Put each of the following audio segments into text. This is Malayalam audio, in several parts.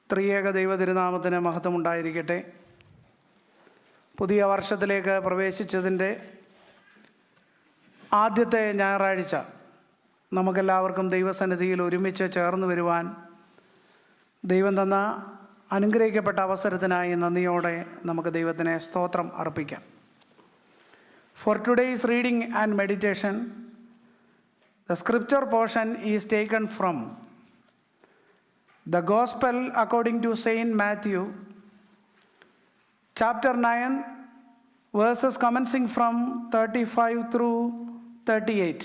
ത്രിയേക ദൈവ തിരുനാമത്തിന് മഹത്വമുണ്ടായിരിക്കട്ടെ പുതിയ വർഷത്തിലേക്ക് പ്രവേശിച്ചതിൻ്റെ ആദ്യത്തെ ഞായറാഴ്ച നമുക്കെല്ലാവർക്കും ദൈവസന്നിധിയിൽ ഒരുമിച്ച് ചേർന്ന് വരുവാൻ ദൈവം തന്ന അനുഗ്രഹിക്കപ്പെട്ട അവസരത്തിനായി നന്ദിയോടെ നമുക്ക് ദൈവത്തിന് സ്തോത്രം അർപ്പിക്കാം for today's reading and meditation the scripture portion is taken from The Gospel according to Saint Matthew, chapter 9, verses commencing from 35 through 38.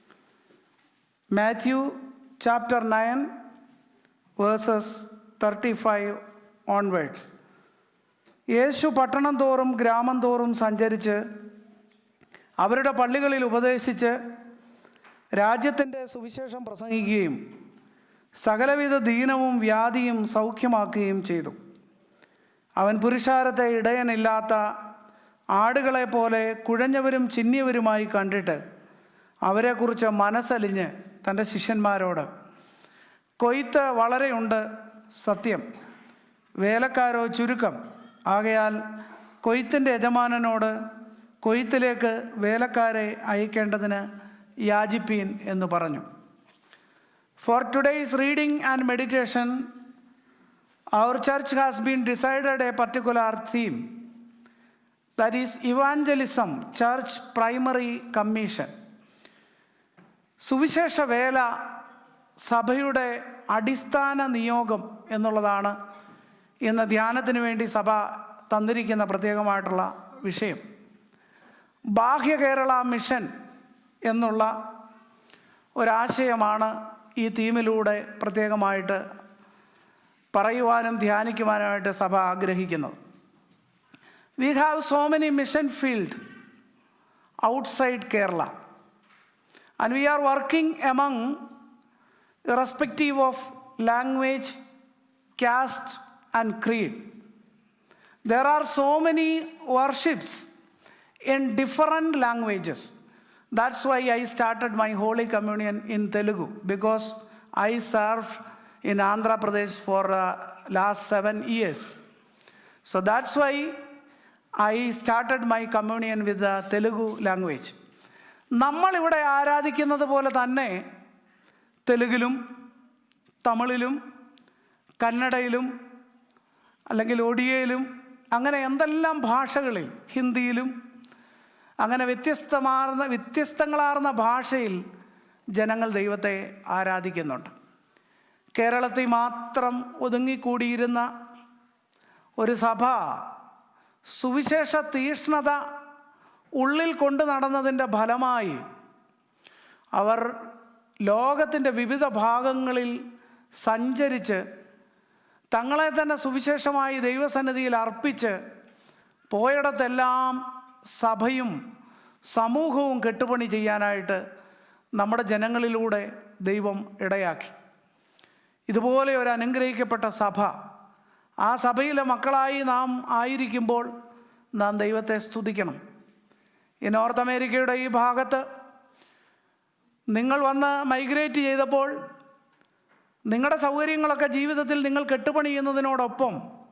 Matthew chapter 9, verses 35 onwards. യേശു പട്ടണം തോറും ഗ്രാമം തോറും സഞ്ചരിച്ച് അവരുടെ പള്ളികളിൽ ഉപദേശിച്ച് രാജ്യത്തിൻ്റെ സുവിശേഷം പ്രസംഗിക്കുകയും സകലവിധ ദീനവും വ്യാധിയും സൗഖ്യമാക്കുകയും ചെയ്തു അവൻ പുരുഷാരത്തെ ഇടയനില്ലാത്ത ആടുകളെ പോലെ കുഴഞ്ഞവരും ചിന്നിയവരുമായി കണ്ടിട്ട് അവരെക്കുറിച്ച് മനസ്സലിഞ്ഞ് തൻ്റെ ശിഷ്യന്മാരോട് കൊയ്ത്ത് വളരെയുണ്ട് സത്യം വേലക്കാരോ ചുരുക്കം ആകയാൽ കൊയ്ത്തിൻ്റെ യജമാനനോട് കൊയ്ത്തിലേക്ക് വേലക്കാരെ അയക്കേണ്ടതിന് യാചിപ്പീൻ എന്ന് പറഞ്ഞു For today's reading and meditation, our church has been decided a particular theme that is evangelism, church primary commission. സുവിശേഷ വേല സഭയുടെ അടിസ്ഥാന നിയോഗം എന്നുള്ളതാണ് ഇന്ന് ധ്യാനത്തിന് വേണ്ടി സഭ തന്നിരിക്കുന്ന പ്രത്യേകമായിട്ടുള്ള വിഷയം ബാഹ്യ കേരള മിഷൻ എന്നുള്ള ഒരാശയമാണ് ഈ തീമിലൂടെ പ്രത്യേകമായിട്ട് പറയുവാനും ധ്യാനിക്കുവാനുമായിട്ട് സഭ ആഗ്രഹിക്കുന്നത് we have so many mission field outside Kerala and we are working among irrespective of language caste and creed there are so many worships in different languages. That's why I started my Holy Communion in Telugu because I served in Andhra Pradesh for uh, last seven years. So that's why I started my communion with the Telugu language. നമ്മളിവിടെ ആരാധിക്കുന്നത് പോലെ തന്നെ തെലുങ്കിലും തമിഴിലും കന്നഡയിലും അല്ലെങ്കിൽ ഒഡിയയിലും അങ്ങനെ എന്തെല്ലാം ഭാഷകളിൽ ഹിന്ദിയിലും അങ്ങനെ വ്യത്യസ്തമാർന്ന വ്യത്യസ്തങ്ങളാർന്ന ഭാഷയിൽ ജനങ്ങൾ ദൈവത്തെ ആരാധിക്കുന്നുണ്ട് കേരളത്തിൽ മാത്രം ഒതുങ്ങിക്കൂടിയിരുന്ന ഒരു സഭ സുവിശേഷ തീഷ്ണത ഉള്ളിൽ കൊണ്ടു നടന്നതിൻ്റെ ഫലമായി അവർ ലോകത്തിൻ്റെ വിവിധ ഭാഗങ്ങളിൽ സഞ്ചരിച്ച് തങ്ങളെ തന്നെ സുവിശേഷമായി ദൈവസന്നിധിയിൽ അർപ്പിച്ച് പോയിടത്തെല്ലാം സഭയും സമൂഹവും കെട്ടുപണി ചെയ്യാനായിട്ട് നമ്മുടെ ജനങ്ങളിലൂടെ ദൈവം ഇടയാക്കി ഇതുപോലെ ഒരു അനുഗ്രഹിക്കപ്പെട്ട സഭ ആ സഭയിലെ മക്കളായി നാം ആയിരിക്കുമ്പോൾ നാം ദൈവത്തെ സ്തുതിക്കണം ഈ നോർത്ത് അമേരിക്കയുടെ ഈ ഭാഗത്ത് നിങ്ങൾ വന്ന് മൈഗ്രേറ്റ് ചെയ്തപ്പോൾ നിങ്ങളുടെ സൗകര്യങ്ങളൊക്കെ ജീവിതത്തിൽ നിങ്ങൾ കെട്ടുപണിയുന്നതിനോടൊപ്പം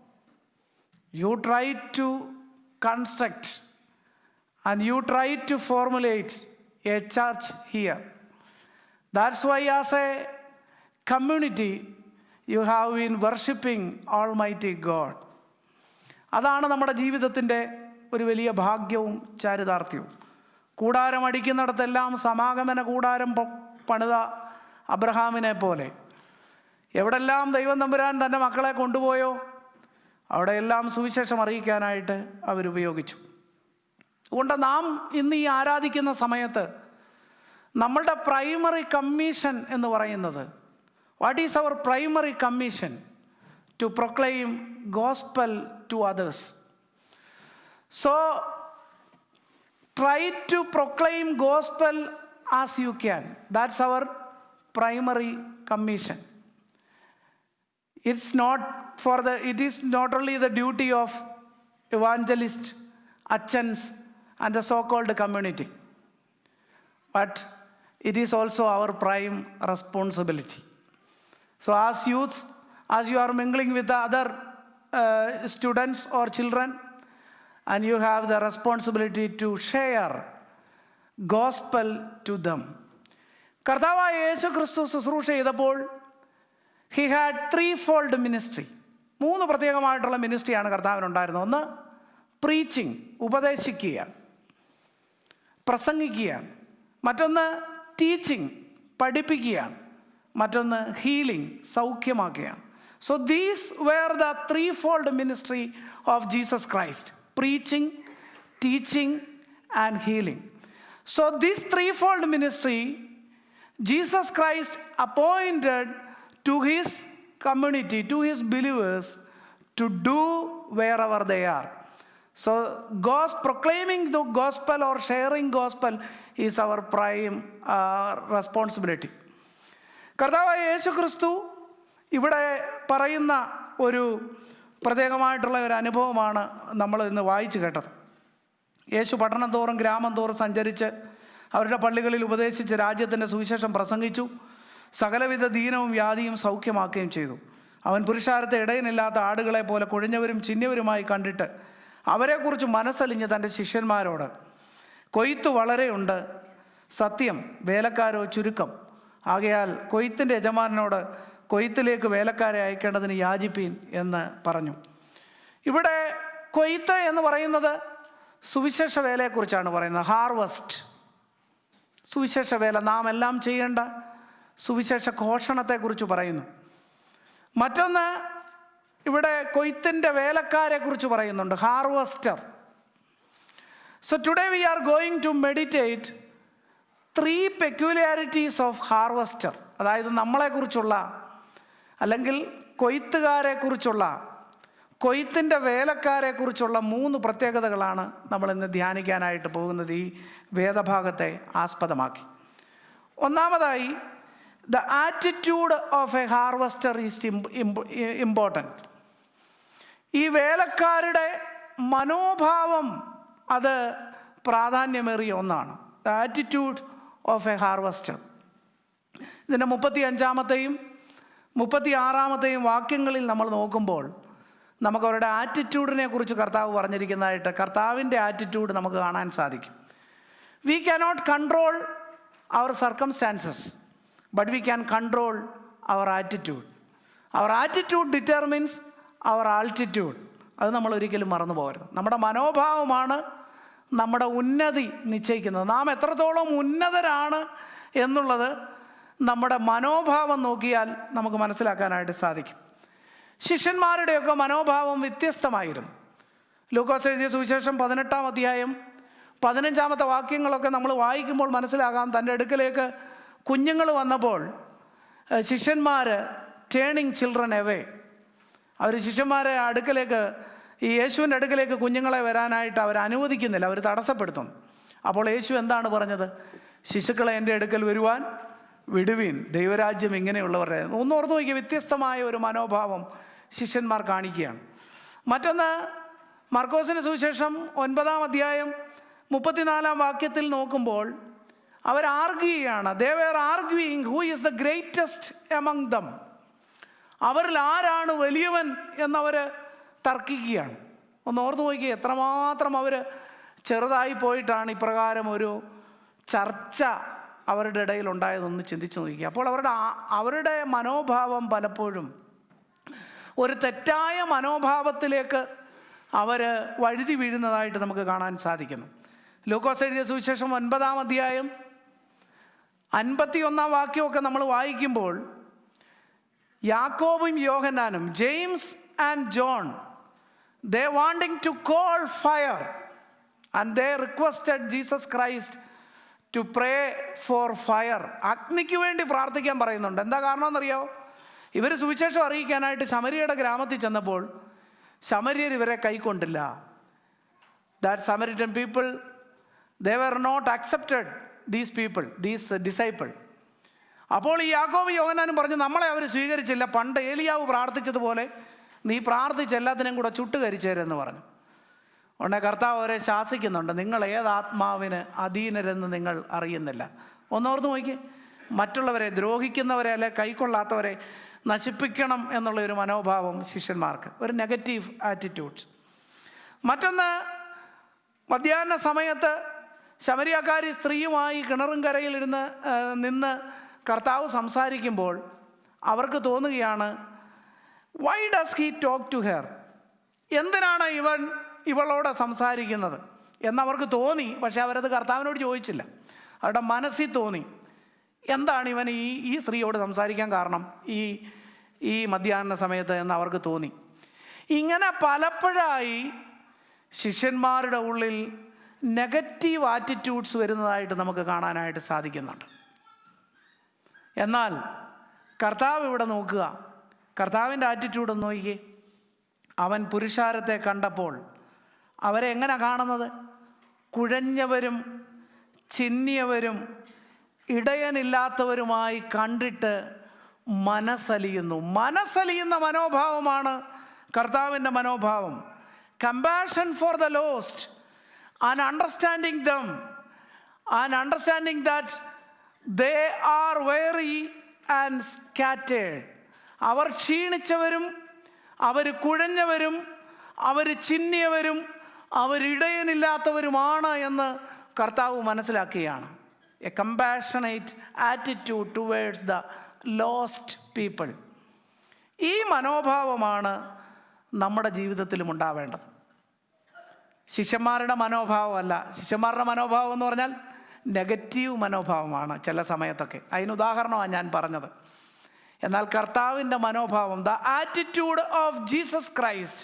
you try to construct and you try to formulate a church here. That's why, as a community, you have been worshiping Almighty God. അതാണ് നമ്മുടെ ജീവിതത്തിൻ്റെ ഒരു വലിയ ഭാഗ്യവും ചാരിതാർത്ഥ്യവും കൂടാരം അടിക്കുന്നിടത്തെല്ലാം സമാഗമന കൂടാരം പ- പണിത അബ്രഹാമിനെ പോലെ എവിടെല്ലാം ദൈവം തമ്പുരാൻ തൻ്റെ മക്കളെ കൊണ്ടുപോയോ അവിടെയെല്ലാം സുവിശേഷം അറിയിക്കാനായിട്ട് അവരുപയോഗിച്ചു അതുകൊണ്ട് നാം ഇന്ന് ഈ ആരാധിക്കുന്ന സമയത്ത് നമ്മളുടെ പ്രൈമറി കമ്മീഷൻ എന്ന് പറയുന്നത് what is our primary commission to proclaim gospel to others so try to proclaim gospel as you can that's our primary commission it's not for the it is not only the duty of evangelist achans and the so-called community but it is also our prime responsibility so as youth as you are mingling with the other uh, students or children, and you have the responsibility to share gospel to them. കർത്താവായ യേശു ക്രിസ്തു ശുശ്രൂഷ ചെയ്തപ്പോൾ he had three fold ministry മൂന്ന് പ്രത്യേകമായിട്ടുള്ള മിനിസ്ട്രിയാണ് കർത്താവിനുണ്ടായിരുന്നത് ഒന്ന് പ്രീച്ചിങ് ഉപദേശിക്കുകയാണ് പ്രസംഗിക്കുകയാണ് മറ്റൊന്ന് ടീച്ചിങ് പഠിപ്പിക്കുകയാണ് മറ്റൊന്ന് ഹീലിംഗ് സൗഖ്യമാക്കുകയാണ് so these were the three fold ministry of Jesus Christ preaching teaching and healing so this three fold ministry Jesus Christ appointed to his community to his believers to do wherever they are. So, gos proclaiming the gospel or sharing gospel is our prime uh, responsibility. കർത്താവായ യേശു ക്രിസ്തു ഇവിടെ പറയുന്ന ഒരു പ്രത്യേകമായിട്ടുള്ള ഒരു അനുഭവമാണ് നമ്മൾ ഇന്ന് വായിച്ചു കേട്ടത് യേശു പട്ടണം തോറും ഗ്രാമം തോറും സഞ്ചരിച്ച് അവരുടെ പള്ളികളിൽ ഉപദേശിച്ച് രാജ്യത്തിൻ്റെ സുവിശേഷം പ്രസംഗിച്ചു സകലവിധ ദീനവും വ്യാധിയും സൗഖ്യമാക്കുകയും ചെയ്തു അവൻ പുരുഷാരത്തെ ഇടയനില്ലാത്ത ആടുകളെ പോലെ കുഴിഞ്ഞവരും ചിഹ്നവരുമായി കണ്ടിട്ട് അവരെക്കുറിച്ച് മനസ്സലിഞ്ഞ് തൻ്റെ ശിഷ്യന്മാരോട് കൊയ്ത്ത് വളരെയുണ്ട് സത്യം വേലക്കാരോ ചുരുക്കം ആകയാൽ കൊയ്ത്തിൻ്റെ യജമാനനോട് കൊയ്ത്തിലേക്ക് വേലക്കാരെ അയക്കേണ്ടതിന് യാചിപ്പീൻ എന്ന് പറഞ്ഞു ഇവിടെ കൊയ്ത്ത് എന്ന് പറയുന്നത് സുവിശേഷ വേലയെക്കുറിച്ചാണ് പറയുന്നത് ഹാർവസ്റ്റ് സുവിശേഷ വേല നാം എല്ലാം ചെയ്യേണ്ട സുവിശേഷ ഘോഷണത്തെക്കുറിച്ച് പറയുന്നു മറ്റൊന്ന് ഇവിടെ കൊയ്ത്തിൻ്റെ വേലക്കാരെ കുറിച്ച് പറയുന്നുണ്ട് harvester so today we are going to meditate three peculiarities of harvester അതായത് നമ്മളെക്കുറിച്ചുള്ള അല്ലെങ്കിൽ കൊയ്ത്തുകാരെ കുറിച്ചുള്ള കൊയ്ത്തിൻ്റെ വേലക്കാരെ കുറിച്ചുള്ള മൂന്ന് പ്രത്യേകതകളാണ് നമ്മൾ ഇന്ന് ധ്യാനിക്കാനായിട്ട് പോകുന്നത് ഈ വേദഭാഗത്തെ ആസ്പദമാക്കി ഒന്നാമതായി the attitude of a harvester is important ഈ വേലക്കാരുടെ മനോഭാവം അത് പ്രാധാന്യമേറിയ ഒന്നാണ് the attitude of a harvester ഇതിൻ്റെ മുപ്പത്തി അഞ്ചാമത്തെയും മുപ്പത്തി ആറാമത്തെയും വാക്യങ്ങളിൽ നമ്മൾ നോക്കുമ്പോൾ നമുക്ക് അവരുടെ ആറ്റിറ്റ്യൂഡിനെ കുറിച്ച് കർത്താവ് പറഞ്ഞിരിക്കുന്നതായിട്ട് കർത്താവിൻ്റെ ആറ്റിറ്റ്യൂഡ് നമുക്ക് കാണാൻ സാധിക്കും we cannot control our circumstances but we can control our attitude our attitude determines our altitude അത് നമ്മൾ ഒരിക്കലും മറന്നു പോകരുത് നമ്മുടെ മനോഭാവമാണ് നമ്മുടെ ഉന്നതി നിശ്ചയിക്കുന്നത് നാം എത്രത്തോളം ഉന്നതരാണ് എന്നുള്ളത് നമ്മുടെ മനോഭാവം നോക്കിയാൽ നമുക്ക് മനസ്സിലാക്കാനായിട്ട് സാധിക്കും ശിഷ്യന്മാരുടെയൊക്കെ മനോഭാവം വ്യത്യസ്തമായിരുന്നു ലൂക്കോസ് എഴുതിയ സുവിശേഷം പതിനെട്ടാം അധ്യായം പതിനഞ്ചാമത്തെ വാക്യങ്ങളൊക്കെ നമ്മൾ വായിക്കുമ്പോൾ മനസ്സിലാകാം തൻ്റെ അടുക്കലേക്ക് കുഞ്ഞുങ്ങൾ വന്നപ്പോൾ ഏഹ്, ശിഷ്യന്മാർ ടേണിങ് ചിൽഡ്രൻ എവേ അവർ ശിഷ്യന്മാരെ അടുക്കലേക്ക് ഈ യേശുവിൻ്റെ അടുക്കലേക്ക് കുഞ്ഞുങ്ങളെ വരാനായിട്ട് അവർ അനുവദിക്കുന്നില്ല അവർ തടസ്സപ്പെടുത്തുന്നു അപ്പോൾ യേശു എന്താണ് പറഞ്ഞത് ശിശുക്കളെ എൻ്റെ അടുക്കൽ വരുവാൻ വിടുവീൻ ദൈവരാജ്യം ഇങ്ങനെയുള്ളവരുടെ ഒന്ന് ഓർത്ത് നോക്കിയ വ്യത്യസ്തമായ ഒരു മനോഭാവം ശിഷ്യന്മാർ കാണിക്കുകയാണ് മറ്റൊന്ന് മർക്കോസിന് സുവിശേഷം ഒൻപതാം അധ്യായം മുപ്പത്തിനാലാം വാക്യത്തിൽ നോക്കുമ്പോൾ അവർ ആർഗ്യൂ ചെയ്യാണ് they were arguing who is the greatest among them അവരിൽ ആരാണ് വലിയവൻ എന്നവർ തർക്കിക്കുകയാണ് ഒന്ന് ഓർത്ത് നോക്കി എത്രമാത്രം അവർ ചെറുതായി പോയിട്ടാണ് ഇപ്രകാരം ഒരു ചർച്ച അവരുടെ ഇടയിൽ ഉണ്ടായതെന്ന് ചിന്തിച്ചു നോക്കി അപ്പോൾ അവരുടെ ആ- അവരുടെ മനോഭാവം പലപ്പോഴും ഒരു തെറ്റായ മനോഭാവത്തിലേക്ക് അവർ വഴുതി വീഴുന്നതായിട്ട് നമുക്ക് കാണാൻ സാധിക്കുന്നു ലൂക്കോസ് എഴുതിയ സുവിശേഷം ഒൻപതാം അധ്യായം അൻപത്തിയൊന്നാം വാക്യമൊക്കെ നമ്മൾ വായിക്കുമ്പോൾ യാക്കോബും യോഹന്നാനും James and John they wanting to call fire and they requested Jesus Christ to pray for fire അഗ്നിക്ക് വേണ്ടി പ്രാർത്ഥിക്കാൻ പറയുന്നുണ്ട് എന്താ കാരണമെന്നറിയാമോ ഇവർ സുവിശേഷം അറിയിക്കാനായിട്ട് ശമരിയുടെ ഗ്രാമത്തിൽ ചെന്നപ്പോൾ ശമരിയർ ഇവരെ കൈക്കൊണ്ടില്ല that Samaritan people, they were not accepted, these people, these uh, disciple. അപ്പോൾ ഈ യാക്കോബ് യോഹനാനും പറഞ്ഞു നമ്മളെ അവർ സ്വീകരിച്ചില്ല പണ്ട് ഏലിയാവ് പ്രാർത്ഥിച്ചതുപോലെ നീ പ്രാർത്ഥിച്ച് എല്ലാത്തിനും കൂടെ ചുട്ടുകരിച്ചേരെന്ന് പറഞ്ഞു ഉടനെ കർത്താവ് അവരെ ശാസിക്കുന്നുണ്ട് നിങ്ങൾ ഏത് ആത്മാവിന് അധീനരെന്ന് നിങ്ങൾ അറിയുന്നില്ല ഒന്നോർത്ത് നോക്കി മറ്റുള്ളവരെ ദ്രോഹിക്കുന്നവരെ അല്ലെ കൈക്കൊള്ളാത്തവരെ നശിപ്പിക്കണം എന്നുള്ള ഒരു മനോഭാവം ശിഷ്യന്മാർക്ക് ഒരു നെഗറ്റീവ് ആറ്റിറ്റ്യൂഡ്സ് മറ്റൊന്ന് മധ്യാഹ്ന സമയത്ത് ശമരിയാക്കാരി സ്ത്രീയുമായി കിണറും കരയിലിരുന്ന് ആ, നിന്ന് കർത്താവ് സംസാരിക്കുമ്പോൾ അവർക്ക് തോന്നുകയാണ് why does he talk to her എന്തിനാണ് ഇവൻ ഇവളോട് സംസാരിക്കുന്നത് എന്നവർക്ക് തോന്നി പക്ഷെ അവരത് കർത്താവിനോട് ചോദിച്ചില്ല അവരുടെ മനസ്സിൽ തോന്നി എന്താണ് ഇവൻ ഈ ഈ സ്ത്രീയോട് സംസാരിക്കാൻ കാരണം ഈ ഈ മധ്യാഹ്ന സമയത്ത് എന്ന് അവർക്ക് തോന്നി ഇങ്ങനെ പലപ്പോഴായി ശിഷ്യന്മാരുടെ ഉള്ളിൽ നെഗറ്റീവ് ആറ്റിറ്റ്യൂഡ്സ് വരുന്നതായിട്ട് നമുക്ക് കാണാനായിട്ട് സാധിക്കുന്നുണ്ട് എന്നാൽ കർത്താവ് ഇവിടെ നോക്കുക കർത്താവിൻ്റെ ആറ്റിറ്റ്യൂഡ് ഒന്ന് നോക്കിക്കേ അവൻ പുരുഷാരത്തെ കണ്ടപ്പോൾ അവരെ എങ്ങനെ കാണുന്നത് കുഴഞ്ഞവരും ചിന്നിയവരും ഇടയനില്ലാത്തവരുമായി കണ്ടിട്ട് മനസ്സലിയുന്നു മനസ്സലിയുന്ന മനോഭാവമാണ് കർത്താവിൻ്റെ മനോഭാവം compassion for the lost and understanding them and understanding that they are weary and scattered അവർ ക്ഷീണിച്ചവരും അവർ കുഴഞ്ഞവരും അവർ ചിന്നിയവരും അവരിടയനില്ലാത്തവരുമാണ് എന്ന് കർത്താവ് മനസ്സിലാക്കുകയാണ് a compassionate attitude towards the lost people ഈ മനോഭാവമാണ് നമ്മുടെ ജീവിതത്തിലും ഉണ്ടാവേണ്ടത് ശിഷ്യന്മാരുടെ മനോഭാവമല്ല ശിഷ്യന്മാരുടെ മനോഭാവം എന്ന് പറഞ്ഞാൽ നെഗറ്റീവ് മനോഭാവമാണ് ചില സമയത്തൊക്കെ അതിന് ഉദാഹരണമാണ് ഞാൻ പറഞ്ഞത് എന്നാൽ കർത്താവിൻ്റെ മനോഭാവം the attitude of Jesus Christ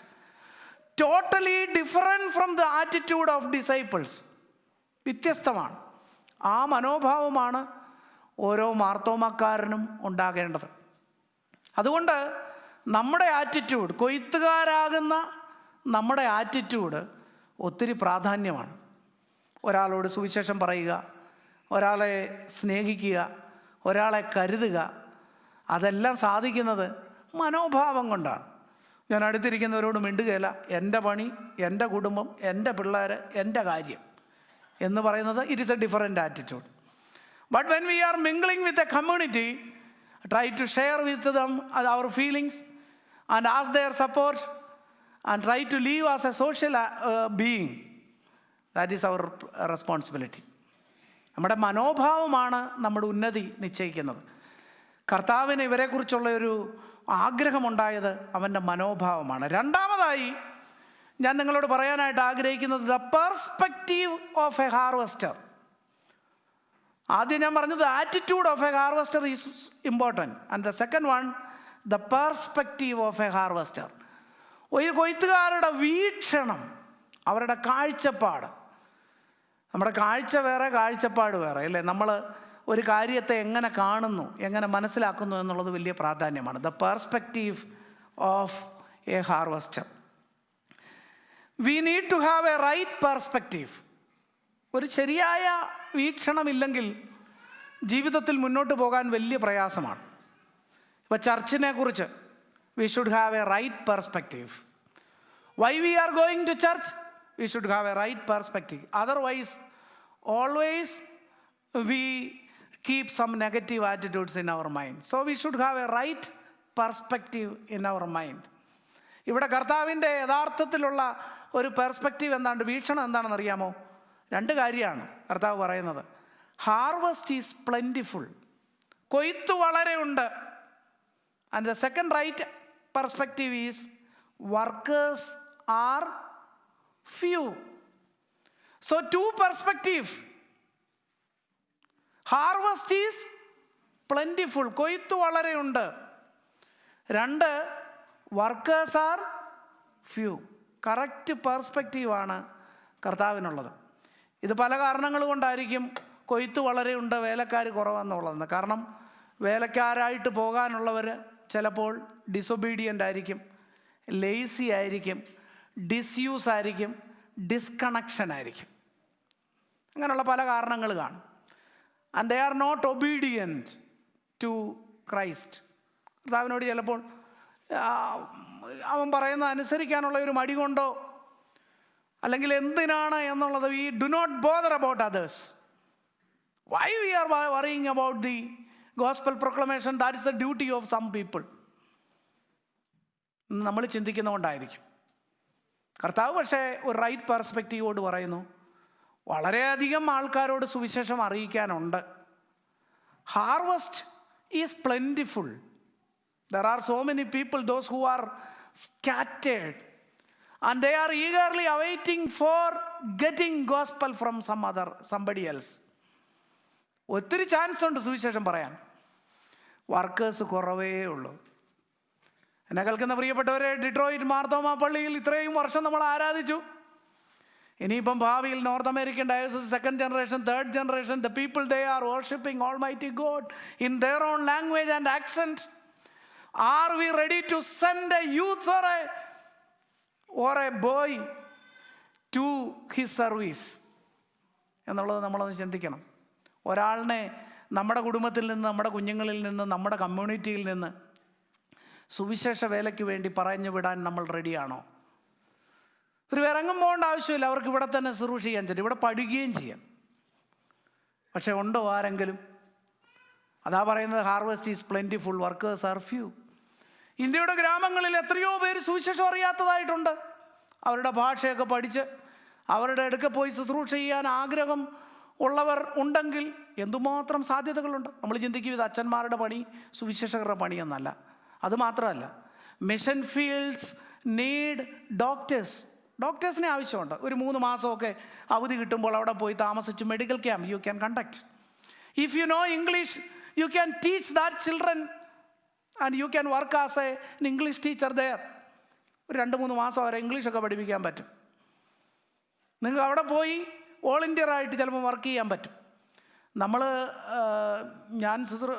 totally different from the attitude of disciples വ്യത്യസ്തമാണ് ആ മനോഭാവമാണ് ഓരോ മാർത്തോമക്കാരനും ഉണ്ടാകേണ്ടത് അതുകൊണ്ട് നമ്മുടെ ആറ്റിറ്റ്യൂഡ് കൊയ്ത്തുകാരാകുന്ന നമ്മുടെ ആറ്റിറ്റ്യൂഡ് ഒത്തിരി പ്രാധാന്യമാണ് ഒരാളോട് സുവിശേഷം പറയുക ഒരാളെ സ്നേഹിക്കുക ഒരാളെ കരുതുക അതെല്ലാം സാധിക്കുന്നത് മനോഭാവം കൊണ്ടാണ് ഞാൻ അടുത്തിരിക്കുന്നവരോട് മിണ്ടുകയില്ല എൻ്റെ പണി എൻ്റെ കുടുംബം എൻ്റെ പിള്ളേർ എൻ്റെ കാര്യം എന്ന് പറയുന്നത് it is a different attitude but when we are mingling with a community try to share with them our feelings and as their support and try to live as a social being that is our responsibility നമ്മുടെ മനോഭാവമാണ് നമ്മുടെ ഉന്നതി നിശ്ചയിക്കുന്നത് കർത്താവിന് ഇവരെക്കുറിച്ചുള്ള ഒരു ആഗ്രഹമുണ്ടായത് അവൻ്റെ മനോഭാവമാണ് രണ്ടാമതായി ഞാൻ നിങ്ങളോട് പറയാനായിട്ട് ആഗ്രഹിക്കുന്നത് the perspective of a harvester ആദ്യം ഞാൻ പറഞ്ഞത് attitude of a harvester is important and the second one the perspective of a harvester ഒരു കൊയ്ത്തുകാരുടെ വീക്ഷണം അവരുടെ കാഴ്ചപ്പാട് നമ്മുടെ കാഴ്ച വേറെ കാഴ്ചപ്പാട് വേറെ അല്ലേ നമ്മൾ ഒരു കാര്യത്തെ എങ്ങനെ കാണുന്നു എങ്ങനെ മനസ്സിലാക്കുന്നു എന്നുള്ളത് വലിയ പ്രാധാന്യമാണ് the perspective of a harvester we need to have a right perspective ഒരു ശരിയായ വീക്ഷണമില്ലെങ്കിൽ ജീവിതത്തിൽ മുന്നോട്ട് പോകാൻ വലിയ പ്രയാസമാണ് ഇപ്പോൾ ചർച്ചിനെ കുറിച്ച് we should have a right perspective why we are going to church we should have a right perspective otherwise always we keep some negative attitudes in our mind so we should have a right perspective in our mind ഇവിടെ കർത്താവിൻ്റെ യഥാർത്ഥത്തിലുള്ള ഒരു പെർസ്പെക്റ്റീവ് എന്താണ്ട് വീക്ഷണം എന്താണെന്ന് അറിയാമോ രണ്ട് കാര്യമാണ് കർത്താവ് പറയുന്നത് ഹാർവസ്റ്റ് ഈസ് പ്ലെൻറ്റിഫുൾ കൊയ്ത്ത് വളരെ ഉണ്ട് and the second right perspective is workers are few so two perspective harvest is plentiful കൊയ്ത്ത് വളരെയുണ്ട് രണ്ട് വർക്കേഴ്സ് ആർ ഫ്യൂ കറക്റ്റ് പെർസ്പെക്റ്റീവാണ് കർത്താവിനുള്ളത് ഇത് പല കാരണങ്ങൾ കൊണ്ടായിരിക്കും കൊയ്ത്ത് വളരെയുണ്ട് വേലക്കാർ കുറവെന്നുള്ളതെന്ന് കാരണം വേലക്കാരായിട്ട് പോകാനുള്ളവർ ചിലപ്പോൾ ഡിസൊബീഡിയൻ്റ് ആയിരിക്കും ലേസി ആയിരിക്കും ഡിസ്യൂസ് ആയിരിക്കും ഡിസ്കണക്ഷൻ ആയിരിക്കും അങ്ങനെയുള്ള പല കാരണങ്ങൾ കാണും and they are not obedient to Christ കർത്താവിനോട് ചിലപ്പോൾ ആ, അവൻ പറയുന്ന അനുസരിക്കാനുള്ള ഒരു മടി കൊണ്ടോ അല്ലെങ്കിൽ എന്തിനാണ് എന്നുള്ളത് we do not bother about others why we are worrying about the gospel proclamation that is the duty of some people എന്ന് നമ്മൾ ചിന്തിക്കുന്നതുകൊണ്ടായിരിക്കും കർത്താവ് പക്ഷേ ഒരു റൈറ്റ് പെർസ്പെക്റ്റീവോട് പറയുന്നു വളരെയധികം ആൾക്കാരോട് സുവിശേഷം അറിയിക്കാനുണ്ട് harvest is plentiful there are so many people those who are scattered and they are eagerly awaiting for getting gospel from some other somebody else ഒത്തിരി ചാൻസ് ഉണ്ട് സുവിശേഷം പറയാൻ വർക്കേഴ്സ് കുറവേ ഉള്ളൂ എന്നെ കേൾക്കുന്ന പ്രിയപ്പെട്ടവരെ ഡിട്രോയിറ്റ് മാർത്തോമ പള്ളിയിൽ ഇത്രയും വർഷം നമ്മൾ ആരാധിച്ചു ഇനിയിപ്പം ഭാവിയിൽ North American dioceses second generation third generation the people they are worshipping almighty God in their own language and accent are we ready to send a youth or a or a boy to his service എന്നുള്ളത് നമ്മളൊന്ന് ചിന്തിക്കണം ഒരാളിനെ നമ്മുടെ കുടുംബത്തിൽ നിന്ന് നമ്മുടെ കുഞ്ഞുങ്ങളിൽ നിന്ന് നമ്മുടെ കമ്മ്യൂണിറ്റിയിൽ നിന്ന് സുവിശേഷ വേലയ്ക്ക് വേണ്ടി പറഞ്ഞു വിടാൻ നമ്മൾ റെഡിയാണോ ഒരു ഇറങ്ങും പോകേണ്ട ആവശ്യമില്ല അവർക്ക് ഇവിടെ തന്നെ ശുശ്രൂഷ ചെയ്യാൻ പറ്റും ഇവിടെ പഠിക്കുകയും ചെയ്യാം പക്ഷെ ഉണ്ടോ ആരെങ്കിലും അതാ പറയുന്നത് harvest is plentiful workers are few ഇന്ത്യയുടെ ഗ്രാമങ്ങളിൽ എത്രയോ പേര് സുവിശേഷം അറിയാത്തതായിട്ടുണ്ട് അവരുടെ ഭാഷയൊക്കെ പഠിച്ച് അവരുടെ അടുക്ക പോയി ശുശ്രൂഷ ചെയ്യാൻ ആഗ്രഹം ഉള്ളവർ ഉണ്ടെങ്കിൽ എന്തുമാത്രം സാധ്യതകളുണ്ട് നമ്മൾ ചിന്തിക്കും ഇത് അച്ഛന്മാരുടെ പണി സുവിശേഷകരുടെ പണിയെന്നല്ല അത് മാത്രമല്ല മിഷൻ ഫീൽഡ്സ് നീഡ് ഡോക്ടേഴ്സ് ഡോക്ടേഴ്സിനെ ആവശ്യമുണ്ട് ഒരു മൂന്ന് മാസമൊക്കെ അവധി കിട്ടുമ്പോൾ അവിടെ പോയി താമസിച്ച് medical camp you can conduct if you know English you can teach that children and you can work as a English teacher there ഒരു രണ്ട് മൂന്ന് മാസം വരെ ഇംഗ്ലീഷൊക്കെ പഠിപ്പിക്കാൻ പറ്റും നിങ്ങൾക്ക് അവിടെ പോയി ഓൾ ഇന്ത്യ ആയിട്ട് ചിലപ്പോൾ വർക്ക് ചെയ്യാൻ പറ്റും നമ്മൾ ഞാൻ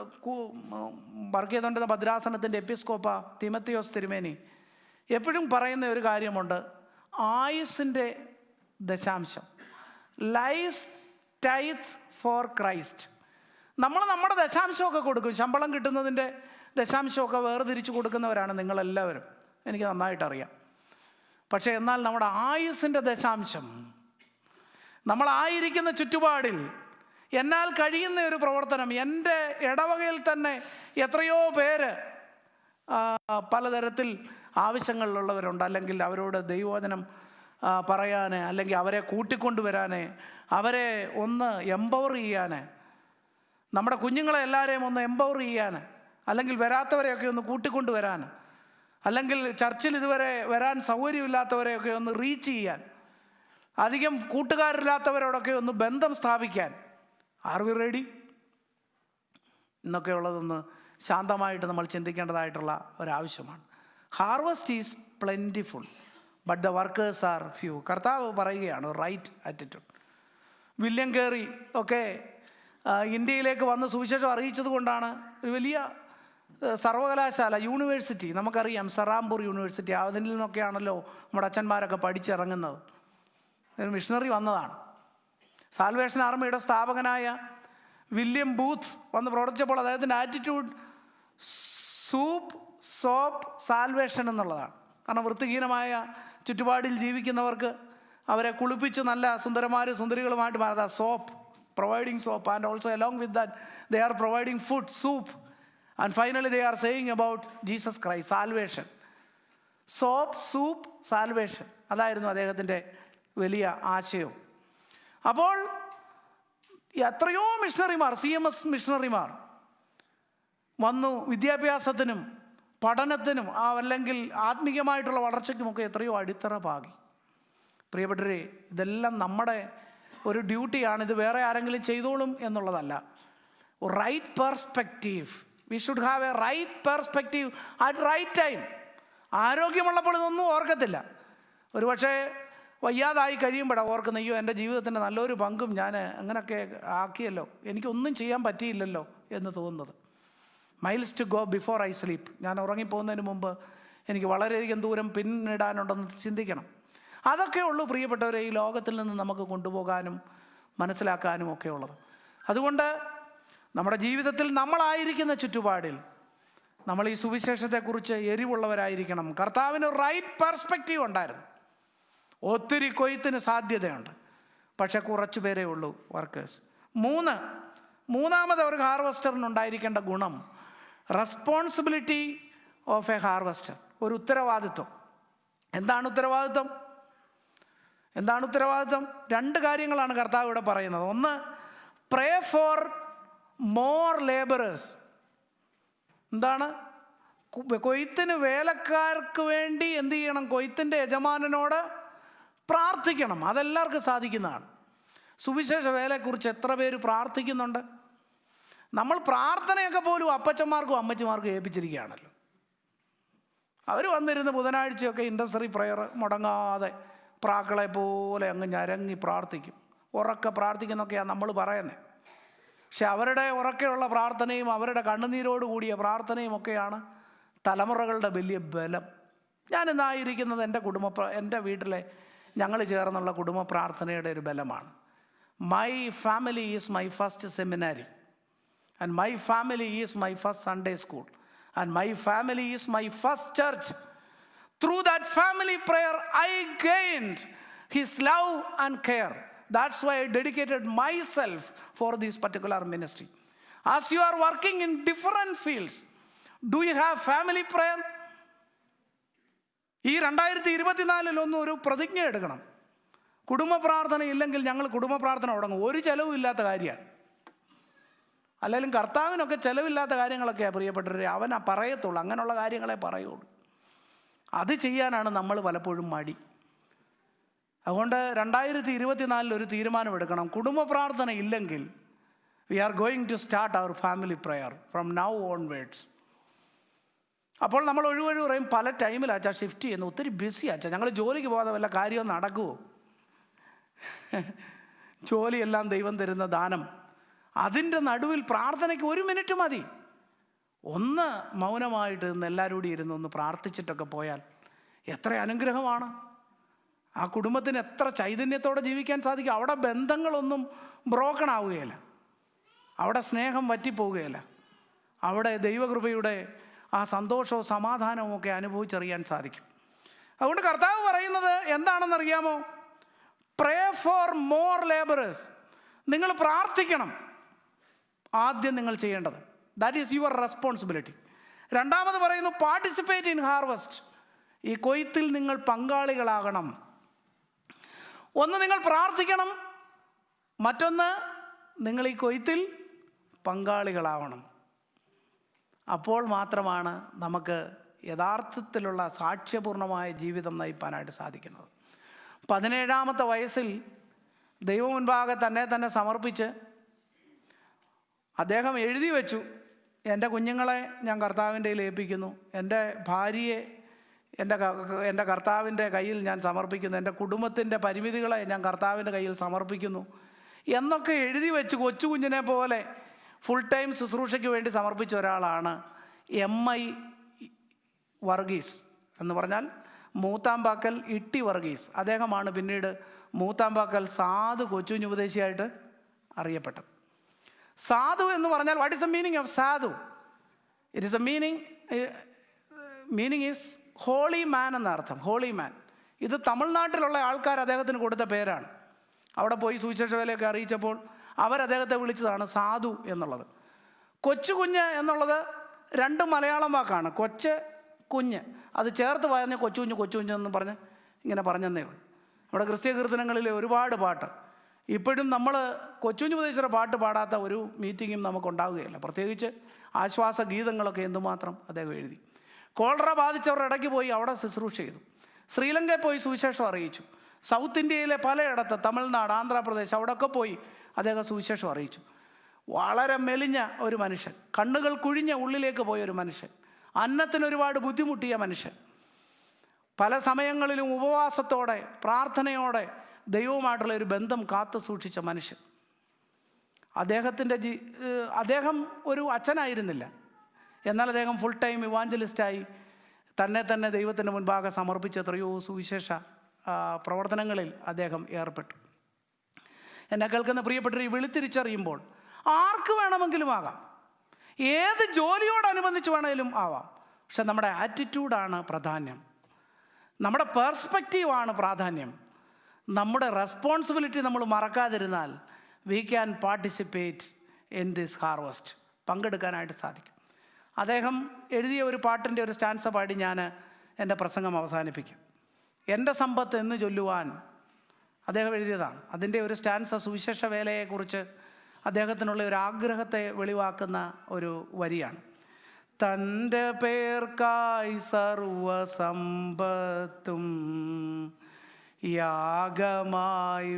വർക്ക് ചെയ്തുകൊണ്ടിരുന്ന ഭദ്രാസനത്തിൻ്റെ എപ്പിസ്കോപ്പ തിമത്തിയോസ് തിരുമേനി എപ്പോഴും പറയുന്ന ഒരു കാര്യമുണ്ട് ആയുസിൻ്റെ ദശാംശം ലൈഫ് ടൈത്ത് ഫോർ ക്രൈസ്റ്റ് നമ്മൾ നമ്മുടെ ദശാംശമൊക്കെ കൊടുക്കും ശമ്പളം കിട്ടുന്നതിൻ്റെ ദശാംശമൊക്കെ വേർതിരിച്ച് കൊടുക്കുന്നവരാണ് നിങ്ങളെല്ലാവരും എനിക്ക് നന്നായിട്ടറിയാം പക്ഷേ എന്നാൽ നമ്മുടെ ആയുസിൻ്റെ ദശാംശം നമ്മളായിരിക്കുന്ന ചുറ്റുപാടിൽ എന്നാൽ കഴിയുന്ന ഒരു പ്രവർത്തനം എൻ്റെ ഇടവകയിൽ തന്നെ എത്രയോ പേര് ആ, പലതരത്തിൽ ആവശ്യങ്ങളിലുള്ളവരുണ്ട് അല്ലെങ്കിൽ അവരോട് ദൈവവചനം ആ, പറയാൻ അല്ലെങ്കിൽ അവരെ കൂട്ടിക്കൊണ്ടുവരാൻ അവരെ ഒന്ന് എംപവർ ചെയ്യാൻ നമ്മുടെ കുഞ്ഞുങ്ങളെ എല്ലാവരെയും ഒന്ന് എംപവർ ചെയ്യാൻ അല്ലെങ്കിൽ വരാത്തവരെയൊക്കെ ഒന്ന് കൂട്ടിക്കൊണ്ടുവരാൻ അല്ലെങ്കിൽ ചർച്ചിൽ ഇതുവരെ വരാൻ സൗകര്യമില്ലാത്തവരെയൊക്കെ ഒന്ന് റീച്ച് ചെയ്യാൻ അധികം കൂട്ടുകാരില്ലാത്തവരോടൊക്കെ ഒന്ന് ബന്ധം സ്ഥാപിക്കാൻ ആർ വി റെഡി എന്നൊക്കെ ഉള്ളതൊന്ന് ശാന്തമായിട്ട് നമ്മൾ ചിന്തിക്കേണ്ടതായിട്ടുള്ള ഒരാവശ്യമാണ് harvest is plentiful but the workers are few കർത്താവ് പറയുകയാണ് റൈറ്റ് ആറ്റിറ്റ്യൂഡ് വില്യം കേറി ഒക്കെ ആ, ഇന്ത്യയിലേക്ക് വന്ന് സുവിശേഷം അറിയിച്ചത് കൊണ്ടാണ് ഒരു വലിയ ആ, സർവകലാശാല യൂണിവേഴ്സിറ്റി നമുക്കറിയാം സറാംപൂർ യൂണിവേഴ്സിറ്റി അതിൽ നിന്നൊക്കെയാണല്ലോ നമ്മുടെ അച്ഛന്മാരൊക്കെ പഠിച്ചിറങ്ങുന്നത് ഒരു മിഷണറി വന്നതാണ് സാൽവേഷൻ ആർമിയുടെ സ്ഥാപകനായ വില്യം ബൂത്ത് വന്ന് പ്രവർത്തിച്ചപ്പോൾ അദ്ദേഹത്തിൻ്റെ ആറ്റിറ്റ്യൂഡ് സൂപ്പ് സോപ്പ് സാൽവേഷൻ എന്നുള്ളതാണ് കാരണം വൃത്തിഹീനമായ ചുറ്റുപാടിൽ ജീവിക്കുന്നവർക്ക് അവരെ കുളിപ്പിച്ച് നല്ല സുന്ദരന്മാരും സുന്ദരികളുമായിട്ട് മാറുക soap providing soap and also along with that they are providing food soup and finally they are saying about Jesus Christ salvation soap soup salvation അതായിരുന്നു അദ്ദേഹത്തിൻ്റെ വലിയ ആശയവും അപ്പോൾ എത്രയോ മിഷണറിമാർ സി എം എസ് മിഷണറിമാർ വന്നു വിദ്യാഭ്യാസത്തിനും പഠനത്തിനും ആ അല്ലെങ്കിൽ ആത്മീയമായിട്ടുള്ള വളർച്ചയ്ക്കുമൊക്കെ എത്രയോ അടിത്തറ പാകി പ്രിയപ്പെട്ടവരെ ഇതെല്ലാം നമ്മുടെ ഒരു ഡ്യൂട്ടിയാണ് ഇത് വേറെ ആരെങ്കിലും ചെയ്തോളും എന്നുള്ളതല്ല right perspective we should have a right perspective at right time ആരോഗ്യമുള്ളപ്പോൾ ഇതൊന്നും ഓർക്കത്തില്ല ഒരു പക്ഷേ വയ്യാതായി കഴിയുമ്പോഴാണ് ഓർക്കുന്ന അയ്യോ എൻ്റെ ജീവിതത്തിൻ്റെ നല്ലൊരു പങ്കും ഞാൻ അങ്ങനെയൊക്കെ ആക്കിയല്ലോ എനിക്കൊന്നും ചെയ്യാൻ പറ്റിയില്ലല്ലോ എന്ന് തോന്നുന്നത് miles to go before I sleep ഞാൻ ഉറങ്ങിപ്പോകുന്നതിന് മുമ്പ് എനിക്ക് വളരെയധികം ദൂരം പിന്നിടാനുണ്ടെന്ന് ചിന്തിക്കണം അതൊക്കെ ഉള്ളൂ പ്രിയപ്പെട്ടവരെ ഈ ലോകത്തിൽ നിന്ന് നമുക്ക് കൊണ്ടുപോകാനും മനസ്സിലാക്കാനും ഒക്കെ ഉള്ളത് അതുകൊണ്ട് നമ്മുടെ ജീവിതത്തിൽ നമ്മളായിരിക്കുന്ന ചുറ്റുപാടിൽ നമ്മൾ ഈ സുവിശേഷത്തെക്കുറിച്ച് എരിവുള്ളവരായിരിക്കണം കർത്താവിന് റൈറ്റ് പെർസ്പെക്റ്റീവ് ഉണ്ടായിരുന്നു ഒത്തിരി കൊയ്ത്തിന് സാധ്യതയുണ്ട് പക്ഷെ കുറച്ച് പേരേ ഉള്ളൂ വർക്കേഴ്സ് മൂന്ന് മൂന്നാമത് ഒരു ഹാർവസ്റ്ററിന് ഉണ്ടായിരിക്കേണ്ട ഗുണം റെസ്പോൺസിബിലിറ്റി ഓഫ് എ ഹാർവസ്റ്റർ ഒരു ഉത്തരവാദിത്വം എന്താണ് ഉത്തരവാദിത്വം എന്താണ് ഉത്തരവാദിത്വം രണ്ട് കാര്യങ്ങളാണ് കർത്താവ് ഇവിടെ പറയുന്നത് ഒന്ന് പ്രേ ഫോർ മോർ ലേബറേഴ്സ് എന്താണ് കു- കൊയ്ത്തിന് വേലക്കാർക്ക് വേണ്ടി എന്ത് ചെയ്യണം കൊയ്ത്തിൻ്റെ യജമാനനോട് പ്രാർത്ഥിക്കണം അതെല്ലാവർക്കും സാധിക്കുന്നതാണ് സുവിശേഷ വേലയെക്കുറിച്ച് എത്ര പേര് പ്രാർത്ഥിക്കുന്നുണ്ട് നമ്മൾ പ്രാർത്ഥനയൊക്കെ പോലും അപ്പച്ചന്മാർക്കും അമ്മച്ചിമാർക്കും ഏൽപ്പിച്ചിരിക്കുകയാണല്ലോ അവർ വന്നിരുന്ന് ബുധനാഴ്ചയൊക്കെ ഇൻഡസ്ട്രി പ്രയർ മുടങ്ങാതെ പ്രാക്കളെ പോലെ അങ്ങ് ഞരങ്ങി പ്രാർത്ഥിക്കും ഉറക്കെ പ്രാർത്ഥിക്കുന്നൊക്കെയാണ് നമ്മൾ പറയുന്നത് പക്ഷെ അവരുടെ ഉറക്കെയുള്ള പ്രാർത്ഥനയും അവരുടെ കണ്ണുനീരോട് കൂടിയ പ്രാർത്ഥനയും ഒക്കെയാണ് തലമുറകളുടെ വലിയ ബലം ഞാൻ ഇന്നായിരിക്കുന്നത് എൻ്റെ കുടുംബ പ്ര- എൻ്റെ വീട്ടിലെ ഞങ്ങൾ ചേർന്നുള്ള കുടുംബ പ്രാർത്ഥനയുടെ ഒരു ബലമാണ് my family is my first seminary and my family is my first Sunday school and my family is my first church through that family prayer I gained his love and care that's why I dedicated myself for this particular ministry as you are working in different fields do you have family prayer ഈ രണ്ടായിരത്തി ഇരുപത്തിനാലിലൊന്നും ഒരു പ്രതിജ്ഞ എടുക്കണം കുടുംബ പ്രാർത്ഥന ഇല്ലെങ്കിൽ ഞങ്ങൾ കുടുംബ പ്രാർത്ഥന തുടങ്ങും ഒരു ചെലവും ഇല്ലാത്ത കാര്യമാണ് അല്ലെങ്കിലും കർത്താവിനൊക്കെ ചെലവില്ലാത്ത കാര്യങ്ങളൊക്കെയാണ് പ്രിയപ്പെട്ടവരെ അവൻ ആ പറയത്തുള്ളൂ അങ്ങനെയുള്ള കാര്യങ്ങളെ പറയുള്ളൂ അത് ചെയ്യാനാണ് നമ്മൾ പലപ്പോഴും മടി അതുകൊണ്ട് രണ്ടായിരത്തി ഇരുപത്തിനാലിൽ ഒരു തീരുമാനമെടുക്കണം കുടുംബ പ്രാർത്ഥന ഇല്ലെങ്കിൽ we are going to start our family prayer from now onwards അപ്പോൾ നമ്മൾ ഒഴിവൊഴി പറയും പല ടൈമിലാച്ചാ ഷിഫ്റ്റ് ചെയ്യുന്നു ഒത്തിരി ബിസി ആച്ചാ ഞങ്ങൾ ജോലിക്ക് പോകാതെ വല്ല കാര്യവും നടക്കുമോ ജോലിയെല്ലാം ദൈവം തരുന്ന ദാനം അതിൻ്റെ നടുവിൽ പ്രാർത്ഥനയ്ക്ക് ഒരു മിനിറ്റ് മതി ഒന്ന് മൗനമായിട്ട് നിന്ന് എല്ലാവരും കൂടി ഇരുന്ന് ഒന്ന് പ്രാർത്ഥിച്ചിട്ടൊക്കെ പോയാൽ എത്ര അനുഗ്രഹമാണ് ആ കുടുംബത്തിന് എത്ര ചൈതന്യത്തോടെ ജീവിക്കാൻ സാധിക്കും അവിടെ ബന്ധങ്ങളൊന്നും ബ്രോക്കൺ ആവുകയില്ല അവിടെ സ്നേഹം വറ്റിപ്പോവുകയില്ല അവിടെ ദൈവകൃപയുടെ ആ സന്തോഷവും സമാധാനവും ഒക്കെ അനുഭവിച്ചറിയാൻ സാധിക്കും അതുകൊണ്ട് കർത്താവ് പറയുന്നത് എന്താണെന്നറിയാമോ പ്രേ ഫോർ മോർ ലേബറേഴ്സ് നിങ്ങൾ പ്രാർത്ഥിക്കണം ആദ്യം നിങ്ങൾ ചെയ്യേണ്ടത് ദാറ്റ് ഈസ് യുവർ റെസ്പോൺസിബിലിറ്റി രണ്ടാമത് പറയുന്നു പാർട്ടിസിപ്പേറ്റ് ഇൻ ഹാർവസ്റ്റ് ഈ കൊയ്ത്തിൽ നിങ്ങൾ പങ്കാളികളാകണം ഒന്ന് നിങ്ങൾ പ്രാർത്ഥിക്കണം മറ്റൊന്ന് നിങ്ങൾ ഈ കൊയ്ത്തിൽ പങ്കാളികളാവണം അപ്പോൾ മാത്രമാണ് നമുക്ക് യഥാർത്ഥത്തിലുള്ള സാക്ഷ്യപൂർണമായ ജീവിതം നയിപ്പാനായിട്ട് സാധിക്കുന്നത് പതിനേഴാമത്തെ വയസ്സിൽ ദൈവം മുൻപാകെ തന്നെ തന്നെ സമർപ്പിച്ച് അദ്ദേഹം എഴുതി വെച്ചു എൻ്റെ കുഞ്ഞുങ്ങളെ ഞാൻ കർത്താവിൻ്റെ കയ്യിൽ ഏൽപ്പിക്കുന്നു എൻ്റെ ഭാര്യയെ എൻ്റെ ക- എൻ്റെ കർത്താവിൻ്റെ കയ്യിൽ ഞാൻ സമർപ്പിക്കുന്നു എൻ്റെ കുടുംബത്തിൻ്റെ പരിമിതികളെ ഞാൻ കർത്താവിൻ്റെ കയ്യിൽ സമർപ്പിക്കുന്നു എന്നൊക്കെ എഴുതി വെച്ച് കൊച്ചു കുഞ്ഞിനെ പോലെ ഫുൾ ടൈം ശുശ്രൂഷയ്ക്ക് വേണ്ടി സമർപ്പിച്ച ഒരാളാണ് എം ഐ വർഗീസ് എന്ന് പറഞ്ഞാൽ മൂത്താമ്പാക്കൽ ഇട്ടി വർഗീസ് അദ്ദേഹമാണ് പിന്നീട് മൂത്താമ്പാക്കൽ സാധു കൊച്ചുകുഞ്ഞ് ഉപദേശിയായിട്ട് അറിയപ്പെട്ടത് സാധു എന്ന് പറഞ്ഞാൽ what is the meaning of sadhu it is the meaning meaning is holy man എന്ന അർത്ഥം ഹോളി മാൻ ഇത് തമിഴ്നാട്ടിലുള്ള ആൾക്കാർ അദ്ദേഹത്തിന് കൊടുത്ത പേരാണ് അവിടെ പോയി സുവിശേഷ വേലയൊക്കെ അറിയിച്ചപ്പോൾ അവർ അദ്ദേഹത്തെ വിളിച്ചതാണ് സാധു എന്നുള്ളത് കൊച്ചു കുഞ്ഞ് എന്നുള്ളത് രണ്ട് മലയാളം വാക്കാണ് കൊച്ച് കുഞ്ഞ് അത് ചേർത്ത് പറഞ്ഞ് കൊച്ചു കുഞ്ഞ് കൊച്ചു കുഞ്ഞ് എന്ന് പറഞ്ഞ് ഇങ്ങനെ പറഞ്ഞതേ ഉള്ളൂ നമ്മുടെ ക്രിസ്ത്യ കീർത്തനങ്ങളിലെ ഒരുപാട് പാട്ട് ഇപ്പോഴും നമ്മൾ കൊച്ചുകുഞ്ഞു പ്രദേശിയുടെ പാട്ട് പാടാത്ത ഒരു മീറ്റിങ്ങും നമുക്കുണ്ടാവുകയില്ല പ്രത്യേകിച്ച് ആശ്വാസ ഗീതങ്ങളൊക്കെ എന്തുമാത്രം അദ്ദേഹം എഴുതി കോളറ ബാധിച്ചവരുടെ ഇടയ്ക്ക് പോയി അവിടെ ശുശ്രൂഷ ചെയ്തു ശ്രീലങ്കയിൽ പോയി സുവിശേഷം അറിയിച്ചു സൗത്ത് ഇന്ത്യയിലെ പലയിടത്ത് തമിഴ്നാട് ആന്ധ്രാപ്രദേശ് അവിടെയൊക്കെ പോയി അദ്ദേഹം സുവിശേഷം അറിയിച്ചു വളരെ മെലിഞ്ഞ ഒരു മനുഷ്യൻ കണ്ണുകൾ കുഴിഞ്ഞ ഉള്ളിലേക്ക് പോയ ഒരു മനുഷ്യൻ അന്നത്തിന് ഒരുപാട് ബുദ്ധിമുട്ടിയ മനുഷ്യൻ പല സമയങ്ങളിലും ഉപവാസത്തോടെ പ്രാർത്ഥനയോടെ ദൈവവുമായിട്ടുള്ള ഒരു ബന്ധം കാത്തു സൂക്ഷിച്ച മനുഷ്യൻ അദ്ദേഹത്തിൻ്റെ ജി ഏഹ് അദ്ദേഹം ഒരു അച്ഛനായിരുന്നില്ല എന്നാൽ അദ്ദേഹം ഫുൾ ടൈം ഇവാഞ്ചലിസ്റ്റായി തന്നെ തന്നെ ദൈവത്തിൻ്റെ മുൻപാകെ സമർപ്പിച്ച എത്രയോ സുവിശേഷ ആ, പ്രവർത്തനങ്ങളിൽ അദ്ദേഹം ഏർപ്പെട്ടു എന്നെ കേൾക്കുന്ന പ്രിയപ്പെട്ടവർ ഈ വിളിത്തിരിച്ചറിയുമ്പോൾ ആർക്ക് വേണമെങ്കിലും ആകാം ഏത് ജോലിയോടനുബന്ധിച്ച് വേണമെങ്കിലും ആവാം പക്ഷെ നമ്മുടെ ആറ്റിറ്റ്യൂഡാണ് പ്രാധാന്യം നമ്മുടെ പെർസ്പെക്റ്റീവാണ് പ്രാധാന്യം നമ്മുടെ റെസ്പോൺസിബിലിറ്റി നമ്മൾ മറക്കാതിരുന്നാൽ we can participate in this harvest പങ്കെടുക്കാനായിട്ട് സാധിക്കും അദ്ദേഹം എഴുതിയ ഒരു പാട്ടിൻ്റെ ഒരു സ്റ്റാൻസ പാടി ഞാൻ എൻ്റെ പ്രസംഗം അവസാനിപ്പിക്കും എൻ്റെ സമ്പത്ത് എന്ന് ചൊല്ലുവാൻ അദ്ദേഹം എഴുതിയതാണ് അതിൻ്റെ ഒരു സ്റ്റാൻസ സുവിശേഷ വേലയെക്കുറിച്ച് അദ്ദേഹത്തിനുള്ള ഒരു ആഗ്രഹത്തെ വെളിവാക്കുന്ന ഒരു വരിയാണ് തൻ്റെ പേർക്കായി സർവസമ്പത്തും യാഗമായി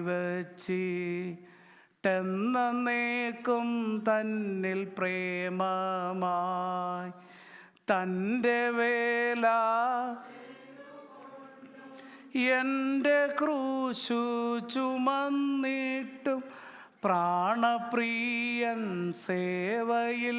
വച്ചിട്ടെന്നേക്കും തന്നിൽ പ്രേമമായി തൻ്റെ വേല എൻ്റെ ക്രൂശു ചുമന്നിട്ടും പ്രാണപ്രിയൻ സേവയിൽ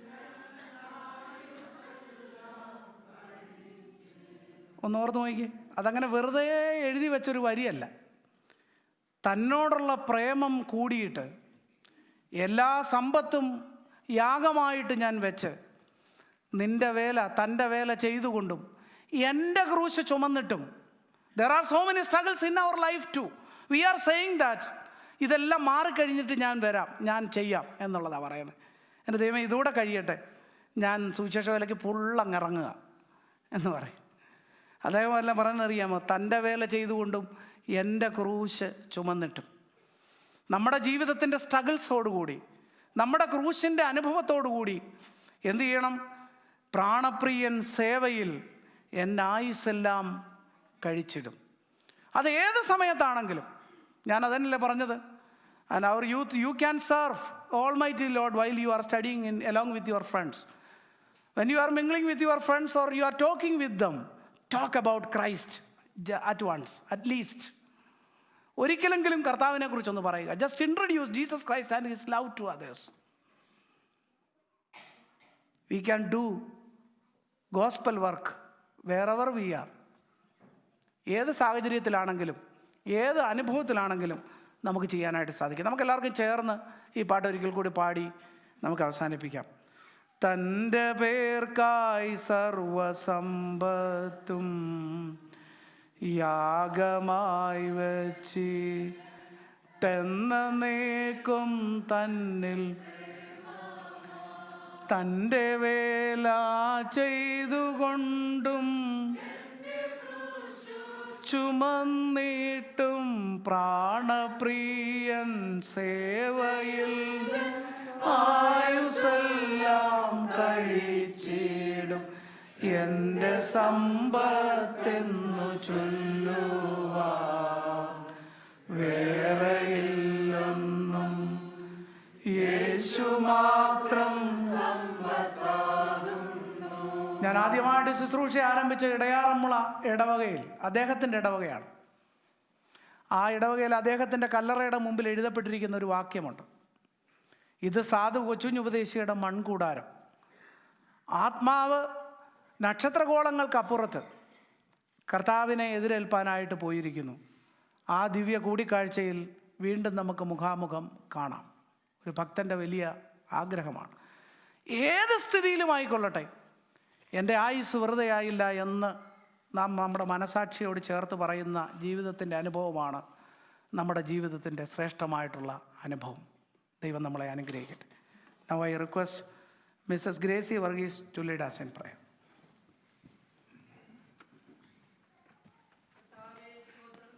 ഒന്ന് ഓർത്ത് നോക്കിയേ അതങ്ങനെ വെറുതെ എഴുതി വെച്ചൊരു വരിയല്ല തന്നോടുള്ള പ്രേമം കൂടിയിട്ട് എല്ലാ സമ്പത്തും യാഗമായിട്ട് ഞാൻ വെച്ച് നിന്റെ വേല തൻ്റെ വേല ചെയ്തുകൊണ്ടും എൻ്റെ ക്രൂശ് ചുമന്നിട്ടും there are so many struggles in our life too we are saying that ഇതെല്ലാം മാറിക്കഴിഞ്ഞിട്ട് ഞാൻ വരാം ഞാൻ ചെയ്യാം എന്നുള്ളതാണ് പറയുന്നത് എൻ്റെ ദൈവം ഇതുകൂടെ കഴിയട്ടെ ഞാൻ സുവിശേഷ വേലയ്ക്ക് ഫുള്ളങ്ങിറങ്ങുക എന്ന് പറയും അദ്ദേഹം എല്ലാം പറയുന്നറിയാമോ തൻ്റെ വേല ചെയ്തുകൊണ്ടും എൻ്റെ ക്രൂശ് ചുമന്നിട്ടും നമ്മുടെ ജീവിതത്തിൻ്റെ സ്ട്രഗിൾസോടുകൂടി നമ്മുടെ ക്രൂശിൻ്റെ അനുഭവത്തോടുകൂടി എന്ത് ചെയ്യണം പ്രാണപ്രിയൻ സേവയിൽ എൻ്റെ ആയുസ്സെല്ലാം കഴിച്ചിടും അത് ഏത് സമയത്താണെങ്കിലും ഞാൻ അതന്നല്ലേ പറഞ്ഞത് and our youth you can serve almighty lord while you are studying in along with your friends when you are mingling with your friends or you are talking with them talk about Christ at once at least ഒരിക്കലെങ്കിലും കർത്താവിനെ കുറിച്ചൊന്ന് പറയുക just introduce Jesus Christ and his love to others we can do gospel work wherever we are ഏത് സാഹചര്യത്തിലാണെങ്കിലും ഏത് അനുഭവത്തിലാണെങ്കിലും നമുക്ക് ചെയ്യാനായിട്ട് സാധിക്കും നമുക്ക് എല്ലാവർക്കും ചേർന്ന് ഈ പാട്ട് ഒരിക്കൽ കൂടി പാടി നമുക്ക് അവസാനിപ്പിക്കാം തൻ്റെ പേർക്കായി സർവസമ്പത്തും യാഗമായി വച്ചിട്ടെന്നേക്കും തന്നിൽ തൻ്റെ വേല ചെയ്തുകൊണ്ടും ചുമന്നിട്ടും പ്രാണപ്രിയൻ സേവയിൽ ആയുസെല്ലാം കഴിച്ചിടും എൻ്റെ സമ്പത്തെന്നു ചൊല്ലുവാ വേറെയില്ലൊന്നും യേശു മാത്രം ഞാൻ ആദ്യമായിട്ട് ശുശ്രൂഷ ആരംഭിച്ച ഇടയാറന്മുള ഇടവകയിൽ അദ്ദേഹത്തിൻ്റെ ഇടവകയാണ് ആ ഇടവകയിൽ അദ്ദേഹത്തിൻ്റെ കല്ലറയുടെ മുമ്പിൽ എഴുതപ്പെട്ടിരിക്കുന്ന ഒരു വാക്യമുണ്ട് ഇത് സാധു കൊച്ചുഞ്ഞുപദേശിയുടെ മൺകൂടാരം ആത്മാവ് നക്ഷത്രഗോളങ്ങൾക്കപ്പുറത്ത് കർത്താവിനെ എതിരേൽപ്പാനായിട്ട് പോയിരിക്കുന്നു ആ ദിവ്യ കൂടിക്കാഴ്ചയിൽ വീണ്ടും നമുക്ക് മുഖാമുഖം കാണാം ഒരു ഭക്തൻ്റെ വലിയ ആഗ്രഹമാണ് ഏത് സ്ഥിതിയിലുമായിക്കൊള്ളട്ടെ എൻ്റെ ആയുസ് വെറുതെയായില്ല എന്ന് നാം നമ്മുടെ മനസാക്ഷിയോട് ചേർത്ത് പറയുന്ന ജീവിതത്തിൻ്റെ അനുഭവമാണ് നമ്മുടെ ജീവിതത്തിൻ്റെ ശ്രേഷ്ഠമായിട്ടുള്ള അനുഭവം ദൈവം നമ്മളെ അനുഗ്രഹിക്കട്ടെ now I request Mrs Gracy Varghese to lead us in പ്രയം